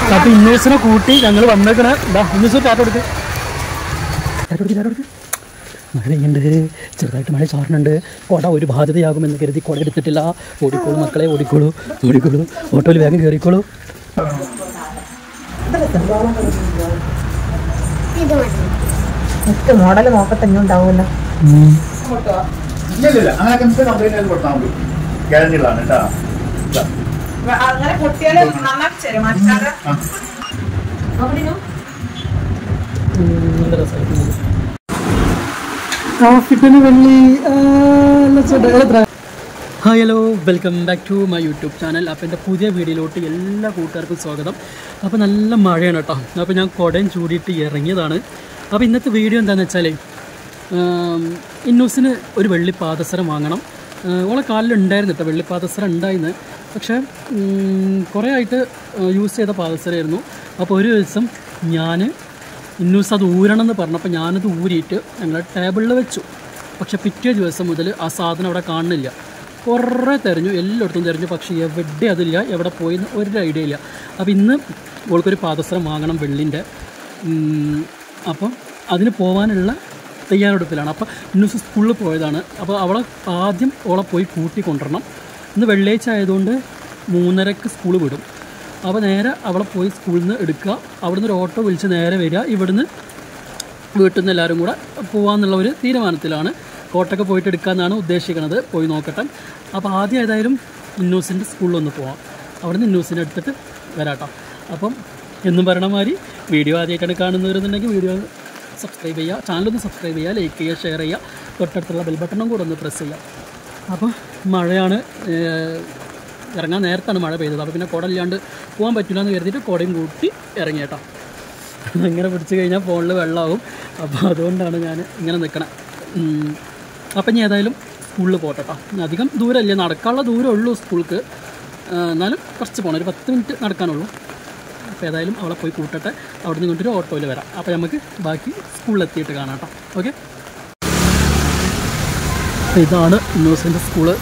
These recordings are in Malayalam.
അപ്പൊ ഇന്നൂസിനെ കൂട്ടി ഞങ്ങൾ വന്നേക്കണേ ഇതാ ഇന്നൂസ് ടാറ്റ കൊടുക്ക് ടാറ്റ കൊടുക്ക് ടാറ്റ കൊടുക്ക് മഴ പെയ്യുന്നുണ്ട് ചെറുതായിട്ട് മഴ ചാറുന്നുണ്ട് കുട ഒരു ബാധ്യതയാകുമെന്ന് കരുതി കുട എടുത്തിട്ടില്ല ഓടിക്കോളൂ മക്കളെ ഓടിക്കോളൂ ഓടിക്കോളൂ ഓട്ടോയിൽ വേഗം കയറിക്കോളൂ മിക്ക മോഡൽ നോക്കട്ടെ ഇനി ഉണ്ടാവുമല്ലോ ഇല്ല ഇല്ല അങ്ങനെ കംപ്ലൈന്റ് ചെയ്ത് കൊടുത്താൽ മതി ഗ്യാരണ്ടി ഉള്ളതാണ് കേട്ടോ ഇതാ. അങ്ങനെ കുട്ടികളെ നന്നാക്കി തരും മറ്റാറ് ആ. Hi hello welcome back to my YouTube channel അപ്പോൾ എൻ്റെ പുതിയ വീഡിയോയിലോട്ട് എല്ലാ കൂട്ടുകാർക്കും സ്വാഗതം അപ്പോൾ നല്ല മഴയാണ് കേട്ടോ അപ്പോൾ ഞാൻ കുടയും ചൂടിയിട്ട് ഇറങ്ങിയതാണ് അപ്പോൾ ഇന്നത്തെ വീഡിയോ എന്താണെന്ന് വെച്ചാൽ ഇന്നൂസിന് ഒരു വെള്ളി പാദസരം വാങ്ങണം ആഹ് ഓളെ കാലിൽ ഉണ്ടായിരുന്നു കേട്ടോ വെള്ളി പാദസരം ഉണ്ടായിരുന്നു പക്ഷേ ഉം, കുറേ ആയിട്ട് യൂസ് ചെയ്ത പാദസരമായിരുന്നു അപ്പോൾ ഒരു ദിവസം ഞാൻ ഇന്നൂസ് അത് ഊരണം എന്ന് പറഞ്ഞപ്പോൾ ഞാനത് ഊരിയിട്ട് ഞങ്ങൾ ടേബിളിൽ വെച്ചു പക്ഷെ പിറ്റേ ദിവസം മുതൽ ആ സാധനം അവിടെ കാണുന്നില്ല കുറേ തിരഞ്ഞു എല്ലായിടത്തും തിരഞ്ഞു പക്ഷേ എവിടെ അതില്ല എവിടെ പോയി എന്ന് ഒരു ഐഡിയ ഇല്ല അപ്പോൾ ഇന്ന് ഓൾക്കൊരു പാദസരം വാങ്ങണം വെള്ളിൻ്റെ അപ്പം അതിന് പോകാനുള്ള തയ്യാറെടുപ്പിലാണ് അപ്പോൾ ഇന്നൂസ് സ്കൂളിൽ പോയതാണ് അപ്പോൾ അവളെ ആദ്യം ഓളെ പോയി കൂട്ടി കൊണ്ടുവരണം ഇന്ന് വെള്ളിയാഴ്ച ആയതുകൊണ്ട് മൂന്നരക്ക് സ്കൂൾ വിടും അപ്പോൾ നേരെ അവളെ പോയി സ്കൂളിൽ നിന്ന് എടുക്കുക അവിടുന്ന് ഒരു ഓട്ടോ വിളിച്ച് നേരെ വരിക ഇവിടുന്ന് വീട്ടിൽ നിന്ന് എല്ലാവരും കൂടെ പോകാമെന്നുള്ള ഒരു തീരുമാനത്തിലാണ് കോട്ടൊക്കെ പോയിട്ട് എടുക്കാമെന്നാണ് ഉദ്ദേശിക്കുന്നത് പോയി നോക്കട്ടെ അപ്പോൾ ആദ്യം ഏതായാലും ഇന്നൂസിൻ്റെ സ്കൂളിലൊന്ന് പോവാം അവിടെ നിന്ന് ഇന്നൂസിനെ എടുത്തിട്ട് വരാട്ടോ അപ്പം എന്നും പറയണ മാതിരി വീഡിയോ ആദ്യമായിട്ടാണ് കാണുന്നവരെന്നുണ്ടെങ്കിൽ വീഡിയോ സബ്സ്ക്രൈബ് ചെയ്യുക ചാനലൊന്ന് സബ്സ്ക്രൈബ് ചെയ്യുക ലൈക്ക് ചെയ്യുക ഷെയർ ചെയ്യുക തൊട്ടടുത്തുള്ള ബെൽ ബട്ടണും കൂടെ ഒന്ന് പ്രസ് ചെയ്യുക അപ്പോൾ മഴയാണ് ഏഹ്, ഇറങ്ങാൻ നേരത്താണ് മഴ പെയ്തത് അപ്പോൾ പിന്നെ കുട ഇല്ലാണ്ട് പോകാൻ പറ്റില്ല എന്ന് കരുതിയിട്ട് കുടയും കൂട്ടി ഇറങ്ങി കേട്ടോ അങ്ങനെ പിടിച്ച് കഴിഞ്ഞാൽ ഫോണിൽ വെള്ളമാവും അപ്പോൾ അതുകൊണ്ടാണ് ഞാൻ ഇങ്ങനെ നിൽക്കണേ അപ്പം ഞാൻ ഏതായാലും സ്കൂളിൽ പോട്ടെ കേട്ടോ അധികം ദൂരമല്ലേ നടക്കാനുള്ള ദൂരമേ ഉള്ളൂ സ്കൂൾക്ക് ആ, എന്നാലും കുറച്ച് പോകണം ഒരു പത്ത് മിനിറ്റ് നടക്കാനുള്ളൂ അപ്പോൾ ഏതായാലും അവളെ പോയി കൂട്ടട്ടെ അവിടെ നിന്ന് കൊണ്ടൊരു ഓട്ടോയിൽ വരാം അപ്പോൾ നമുക്ക് ബാക്കി സ്കൂളിൽ എത്തിയിട്ട് കാണാം കേട്ടോ ഓക്കെ ഇതാണ് ന്യൂസിൻ്റെ സ്കൂള്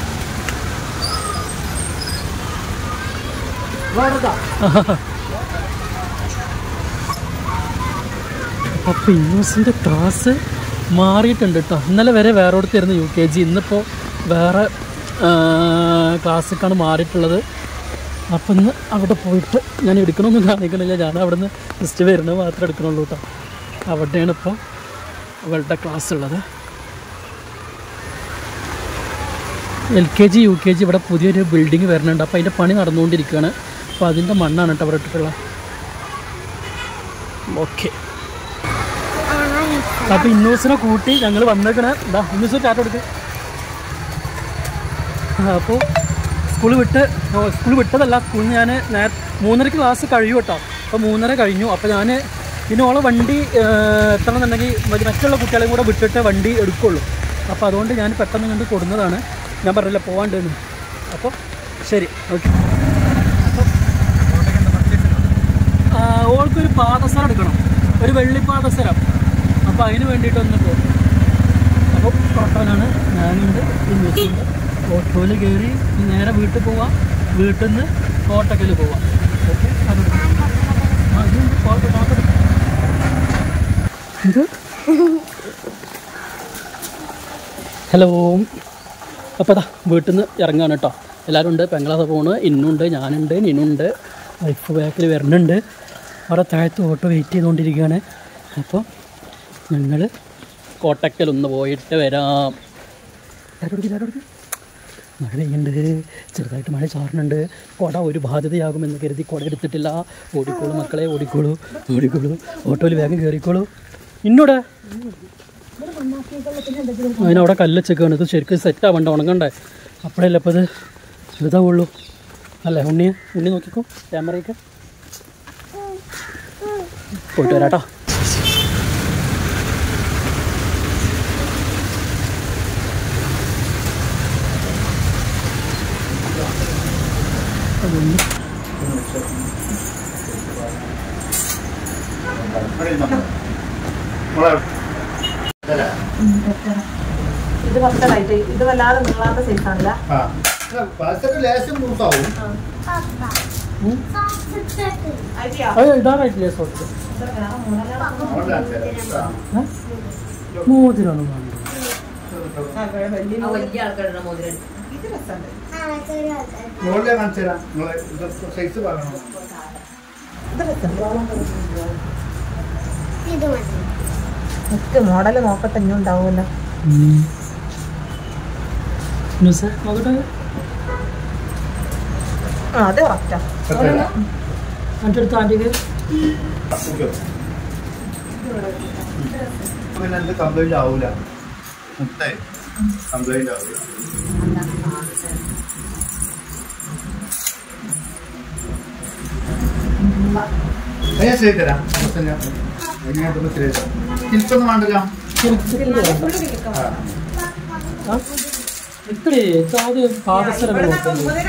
അപ്പോൾ ഇന്നൂസിൻ്റെ ക്ലാസ് മാറിയിട്ടുണ്ട് കേട്ടോ ഇന്നലെ വരെ വേറെ അടുത്തായിരുന്നു യു കെ ജി ഇന്നിപ്പോൾ വേറെ ക്ലാസ്സിലേക്കാണ് മാറിയിട്ടുള്ളത് അപ്പം ഇന്ന് അവിടെ പോയിട്ട് ഞാൻ എടുക്കണമെന്നും കാണിക്കണില്ല ഞാൻ അവിടെ നിന്ന് ജസ്റ്റ് വരുന്നത് മാത്രമേ എടുക്കണുള്ളൂ കേട്ടോ അവിടെയാണ് ഇപ്പോൾ അവളുടെ ക്ലാസ് ഉള്ളത് L K G U K G ഇവിടെ പുതിയൊരു ബിൽഡിംഗ് വരുന്നുണ്ട് അപ്പോൾ അതിൻ്റെ പണി നടന്നുകൊണ്ടിരിക്കുകയാണ് അപ്പോൾ അതിൻ്റെ മണ്ണാണ് കേട്ടോ അവിടെ ഇട്ടിട്ടുള്ളത് ഓക്കെ അപ്പോൾ ഇന്നൂസിനെ കൂട്ടി ഞങ്ങൾ വന്നേക്കണേ ഇതാ ഇന്നൂസ് ടാറ്റ കൊടുക്ക് അപ്പോൾ സ്കൂൾ വിട്ട് സ്കൂൾ വിട്ടതല്ല സ്കൂളിൽ ഞാൻ നേര മൂന്നരക്ക് ക്ലാസ് കഴിയും കേട്ടോ അപ്പോൾ മൂന്നര കഴിഞ്ഞു അപ്പോൾ ഞാൻ പിന്നെ ഓളെ വണ്ടി ഏഹ്, എത്തണമെന്നുണ്ടെങ്കിൽ മറ്റ് മറ്റുള്ള കുട്ടികളെയും കൂടെ വിട്ടിട്ട് വണ്ടി എടുക്കുള്ളൂ അപ്പോൾ അതുകൊണ്ട് ഞാൻ പെട്ടെന്ന് കണ്ട് കൊടുന്നതാണ് ഞാൻ പറഞ്ഞില്ല പോവാണ്ടെന്ന് അപ്പോൾ ശരി ഓക്കെ ഓൾക്കൊരു പാദസരം എടുക്കണം ഒരു വെള്ളി പാദസരം അപ്പോൾ അതിന് വേണ്ടിയിട്ടൊന്ന് പോകും അപ്പോൾ ഓട്ടോനാണ് ഞാനുണ്ട് ഇന്നുണ്ട് ഓട്ടോയിൽ കയറി നേരെ വീട്ടിൽ പോവാം വീട്ടിൽ നിന്ന് കോട്ടക്കൽ പോവാം ഓക്കെ ഇത് ഹലോ അപ്പോൾ അതാ വീട്ടിൽ നിന്ന് ഇറങ്ങാണ് കേട്ടോ എല്ലാവരും ഉണ്ട് പെങ്ങളാതെ പോണ് ഇന്നുണ്ട് ഞാനുണ്ട് നിനുണ്ട് വൈഫ് ബാക്കിൽ വരുന്നുണ്ട് അവിടെ താഴത്ത് ഓട്ടോ വെയിറ്റ് ചെയ്തുകൊണ്ടിരിക്കുകയാണ് അപ്പോൾ ഞങ്ങൾ കോട്ടക്കൽ ഒന്ന് പോയിട്ട് വരാം ആരോടുക്ക് ആരോടുക്ക് മഴ പെയ്യുന്നുണ്ട് ചെറുതായിട്ട് മഴ ചാറുന്നുണ്ട് കുട ഒരു ബാധ്യതയാകുമെന്ന് കരുതി കുട എടുത്തിട്ടില്ല ഓടിക്കോളൂ മക്കളെ ഓടിക്കോളൂ ഓടിക്കോളൂ ഓട്ടോയിൽ വേഗം കയറിക്കോളൂ ഇന്നോടെ അതിനവിടെ കല്ലച്ചൊക്കെയാണ് ഇത് ശരിക്കും സെറ്റ് ആവണ്ട ഉണങ്ങണ്ടേ അപ്പോഴല്ലേ അപ്പോൾ ഇത് ഇതാവുള്ളൂ അല്ലേ ഉണ്ണിയെ ഉണ്ണി നോക്കിക്കോ ക്യാമറയൊക്കെ പോയിട്ട് വരാട്ടോ അതൊന്ന് മോളെ ഇതല്ലേ? ഇത് പത്തലായിട്ട് ഇത് വല്ലാതെ നീളാത്ത സൈസാണല്ല ആ. ഇത് പാഴ്സല് ലേശം ലൂസാവും ഉം. അരിയാ അത് ഇടാറായിട്ടില്ലേ സോസ് അവിടെ കാണിച്ചു തരാം. മോതിരമാണ് വേണ്ടത് വലിയ വലിയ ആൾക്കാരുടെ മോതിരം ഇത് രസമുണ്ട് മുകളിലെ കാണിച്ചു തരാം നിങ്ങളെ സൈസ് പറയണം ഇത് രസമുണ്ട് ഇത് മതി എനിക്ക് മോഡല് നോക്കട്ടെ ഇനി ഉണ്ടാവുമല്ലോ ന്യൂസ് നോക്കട്ടെ ആ അത് കറക്റ്റാ എൻ്റെ അടുത്ത് ആൻറ്റിക്ക് പിന്നെ എന്ത് കംപ്ലൈന്റ് ആവൂല മുത്തേ കംപ്ലൈന്റ് ആവൂല അത് ഞാൻ ശരി തരാം ദിവസം ഞാൻ ഞാൻ ഇതൊന്ന് ശരി തരാം തിരിച്ചൊന്നും വേണ്ടല്ലോ ആ. ഇക്കടെ അത് പാദസരം നോക്കുന്നത്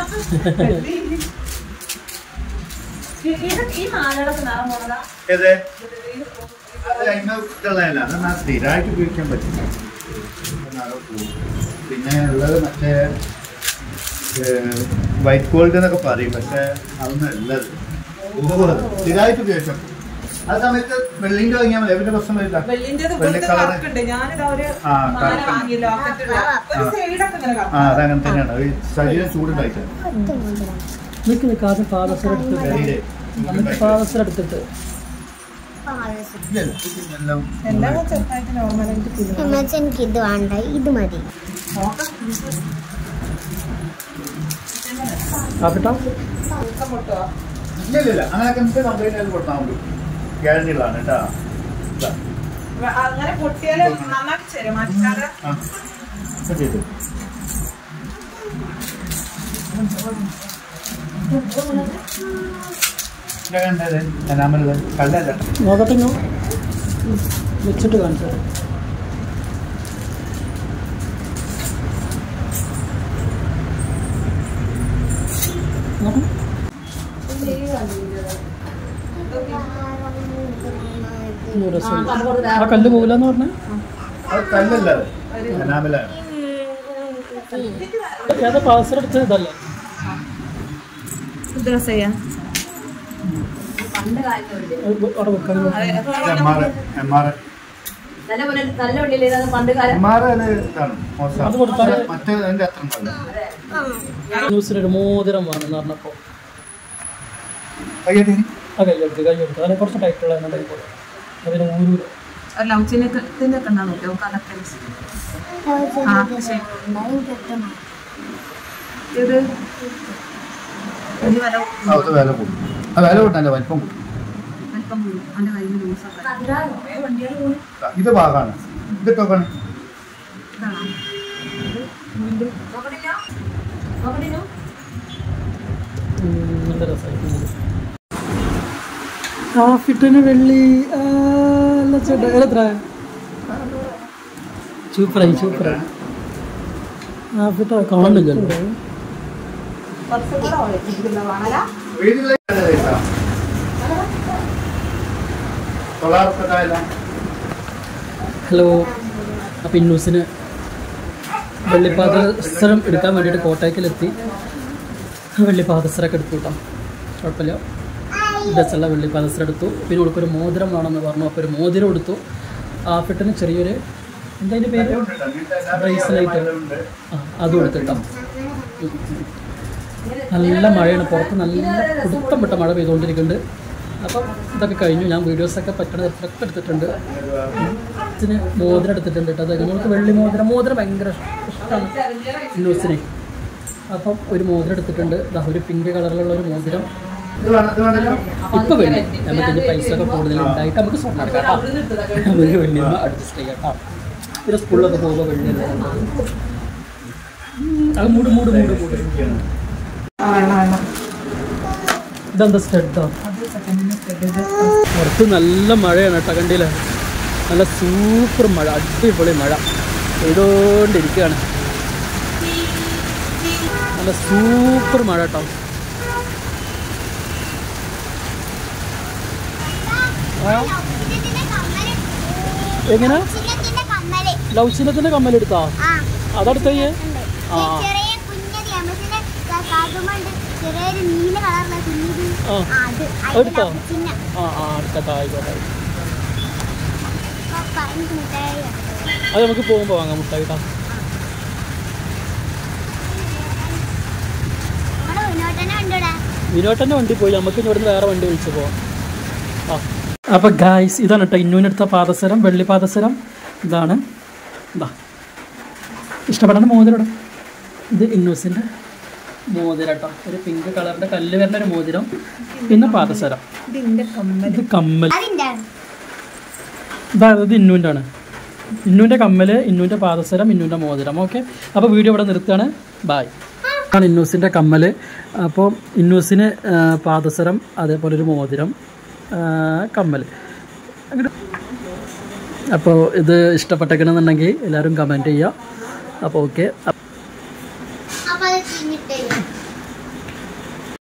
ഈ മാലകളൊക്കെ നിറം പോണതാ ഏത് അത് അതിന് ഇട്ടുള്ളതല്ല അത് ഞാൻ സ്ഥിരമായിട്ട് ഉപയോഗിക്കാൻ പറ്റില്ല നാളെ പോകും. പിന്നെ ഉള്ളത് മറ്റേ വൈറ്റ് ഗോൾഡ് എന്നൊക്കെ പറയും പക്ഷെ അതൊന്നും അല്ലത് സ്ഥിരമായിട്ട് ഉപയോഗിക്കാം ആ സമയത്ത് വെള്ളിന്റെ വാങ്ങിയാൽ മതി എവിടെ പ്രശ്നം വരില്ല വെള്ളിന്റേത് വെള്ള ഇവിടുത്തെ colour. കറക്കുണ്ട് ഞാനിതാ ഒരു ആ, മാല കറക്കുണ്ട്. വാങ്ങിയല്ലോ ആക്കത്തില്ല ഒരു സൈഡൊക്കെ ഇങ്ങനെ ആ കറക്കും അതങ്ങനെ തന്നെയാണ് ഈ ശരീരം ചൂടുണ്ടായിട്ട് നിൽക്ക് നിൽക്ക് ആദ്യം പാദസരം എടുത്തിട്ട് ശരീരം എന്നിട്ട് പാദസരം എടുത്തിട്ട് എല്ലാം എല്ലാം ചെറുതായിട്ട് നോർമലായിട്ട് തിരുവനന്തപുരം എന്നുവെച്ചാ എനിക്ക് ഇത് വേണ്ട ഇത് മതി ആക്കട്ടാ തൂക്കം പൊട്ടുക ഇല്ല ഇല്ല ഇല്ല അങ്ങനെയൊക്കെ നമുക്ക് കംപ്ലൈന്റ് ആയിട്ട് കൊടുത്താൽ മതി ഗ്യാരണ്ടി ഉള്ളതാണ് കേട്ടാ ഇതാ. അങ്ങനെ പൊട്ടിയാല് നന്നാക്കി തരും മാറ്റാതെ ആ. ഇത് ചെയ്തു. ഇതാ കണ്ടത് എനാമലത് കല്ലല്ല നോക്കട്ടെ ഞാൻ വെച്ചിട്ട് കാണിച്ചു തരാം. നോക്കാം. ഉം, രസമുണ്ട്. ആ കല്ല് പോകില്ലെന്ന് പറഞ്ഞേ അത് കല്ലല്ല അത് എനാമലാണ് ഏതാ പാദസരം എടുത്തത് ഇതല്ലേ ഇത് രസയ്യാ പണ്ട് കാലത്തുണ്ട് അവിടെ വെക്കാൻ എം ആർ എം ആർ നല്ല പോലെ നല്ല വെള്ളിയില്ലേ അത് പണ്ട് കാലം എം ആർ അത് ഇതാണ് മോശം അത് കൊടുത്താല് മറ്റേ അതിന്റെ അത്ര ഉണ്ടല്ലോ ന്യൂസിലൊരു മോതിരം വേണമെന്ന് പറഞ്ഞപ്പോൾ കയ്യടി ആ കൈയെടുത്ത് കൈയെടുത്ത് അതിനെ കുറച്ച് ടൈറ്റുള്ള എന്നുണ്ടെങ്കിൽ അതിന് ഊരൂല ലൗച്ചിനൊക്കെ ഇതിന്റെ ഒക്കെ ഉണ്ടാവും നോക്കിയോ അതൊക്കെ ആ ശരി ഇത് ഇനി വില ആ, അത് വില കൂടും ആ വില കൂട്ടാൻ്റെ വലിപ്പം കൂടും വലിപ്പം കൂടും അവന്റെ കയ്യിൽ ലൂസൊക്കെ വണ്ടികൾ കൂടും ആ, ഇത് ഭാഗമാണ് ഇതിട്ടോക്കാണ് ഇതാണോ നോക്കണില്ല നോക്കണില്ല ഉം, നല്ല രസമായിട്ട് കാഫിട്ടിന് വെള്ളി ആ, അല്ല ചേട്ടാ എത്ര സൂപ്പറായി സൂപ്പറായി കാഫിട്ട കാണുന്നില്ലല്ലോ കുറച്ചും കൂടെ ഒളിച്ചിരിക്കുന്ന വാങ്ങല വീട്ടിലെ തൊള്ളായിരത്തി ഹലോ അപ്പം ഇന്നൂസിന് വെള്ളിപ്പാദസരം എടുക്കാൻ വേണ്ടിയിട്ട് കോട്ടയക്കിലെത്തി വെള്ളിപ്പാദസരമൊക്കെ എടുത്തു കേട്ടോ കുഴപ്പമില്ല ഡ്രസ്സുള്ള വെള്ളിപ്പാദസരം എടുത്തു പിന്നെ ഉൾക്കൊരു മോതിരം വേണമെന്ന് പറഞ്ഞു അപ്പോൾ ഒരു മോതിരം എടുത്തു ആ ഫിട്ടിന് ചെറിയൊരു എന്താ അതിൻ്റെ പേര് ബ്രേസ്ലൈറ്റ് ആ അതും എടുത്തിട്ടോ നല്ല മഴയാണ് പുറത്ത് നല്ല കുടുത്തം വിട്ട മഴ പെയ്തുകൊണ്ടിരിക്കുന്നുണ്ട് അപ്പം ഇതൊക്കെ കഴിഞ്ഞു ഞാൻ വീഡിയോസൊക്കെ പറ്റണ എത്രയൊക്കെ എടുത്തിട്ടുണ്ട് ഇതിന് മോതിരം എടുത്തിട്ടുണ്ട് കേട്ടോ അത് നിങ്ങൾക്ക് വെള്ളി മോതിരം മോതിരം ഭയങ്കര ഇഷ്ടമാണ് ന്യൂസിന് അപ്പം ഒരു മോതിരം എടുത്തിട്ടുണ്ട് ദാ ഒരു പിങ്ക് കളറിലുള്ള ഒരു മോതിരം ഇത് വേണം ഇത് വേണമല്ലോ ഇപ്പം വേണ്ടി നമുക്ക് ഇനി പൈസ ഒക്കെ കൂടുതൽ ഉണ്ടായിട്ട് നമുക്ക് സ്വർണ്ണം എടുക്കാം കേട്ടോ നമുക്ക് വെള്ളി അഡ്ജസ്റ്റ് ചെയ്യാം കേട്ടോ പിന്നെ സ്കൂളിലൊക്കെ പോകുമ്പോൾ വെള്ളി അത് മൂട് മൂട് മൂട് മൂട് ആ വേണം വേണം ഇതെന്താ സ്റ്റഡോ അത് സെക്കൻഡിന് ഇത് പുറത്ത് നല്ല മഴയാണ് കേട്ടോ കണ്ടില്ലേ നല്ല സൂപ്പർ മഴ അടിപൊളി മഴ പെയ്തുകൊണ്ടിരിക്കുകയാണ് നല്ല സൂപ്പർ മഴ കേട്ടോ ആ എങ്ങനെ ചിന്നത്തിന്റെ കമ്മല് ലവ് ചിഹ്നത്തിന്റെ കമ്മലെടുത്താ ആ അതെടുത്തയ്യേ ഉണ്ട് ആ. ചെറിയ കുഞ്ഞത് എമസിന്റെ കാതുമുണ്ട് ചെറിയൊരു നീല കളറിലെ കുഞ്ഞിത് ആ ആ, അത് എടുത്തോ? അതിന്റെ ചിഹ്നം ആ ആ അടുത്ത ആയിക്കോട്ടെ പപ്പ എനിക്ക് മിഠായി അത് നമുക്ക് പോകുമ്പോൾ വാങ്ങാം മുട്ടായി കേട്ടോ നമ്മുടെ മുന്നോട്ടന്നെ ഉണ്ടോടാ വിനോട്ടൻ്റെ വണ്ടി പോയി നമുക്ക് ഇവിടുന്ന് വേറെ വണ്ടി വിളിച്ച് പോവാം ആ അപ്പോൾ ഗായ്സ് ഇതാണ് കേട്ടോ ഇന്നൂനെടുത്ത പാദസരം വെള്ളി പാദസരം ഇതാണ് ഇതാ ഇഷ്ടപ്പെടേണ്ട മോതിരം ഇത് ഇന്നൂസിൻ്റെ മോതിരം കേട്ടോ ഒരു പിങ്ക് കളറിൻ്റെ കല്ല് വരുന്ന ഒരു മോതിരം പിന്നെ പാദസരം ഇതിന്റെ കമ്മൽ ഇത് കമ്മൽ അതിന്റെ ഇതാ ഇത് ഇന്നുവിൻ്റെ ആണ് ഇന്നുവിൻ്റെ കമ്മൽ ഇന്നുവിൻ്റെ പാദസരം ഇന്നുവിൻ്റെ മോതിരം ഓക്കെ അപ്പോൾ വീഡിയോ ഇവിടെ നിർത്തുകയാണ് ബായ് ആണ് ഇന്നൂസിൻ്റെ കമ്മൽ അപ്പോൾ ഇന്നൂസിന് ആ, പാദസരം അതേപോലെ ഒരു മോതിരം ആ, കമ്മൽ അപ്പോൾ ഇത് ഇഷ്ടപ്പെട്ടേക്കണമെന്നുണ്ടെങ്കിൽ എല്ലാവരും കമൻറ്റ് ചെയ്യുക അപ്പോൾ ഓക്കെ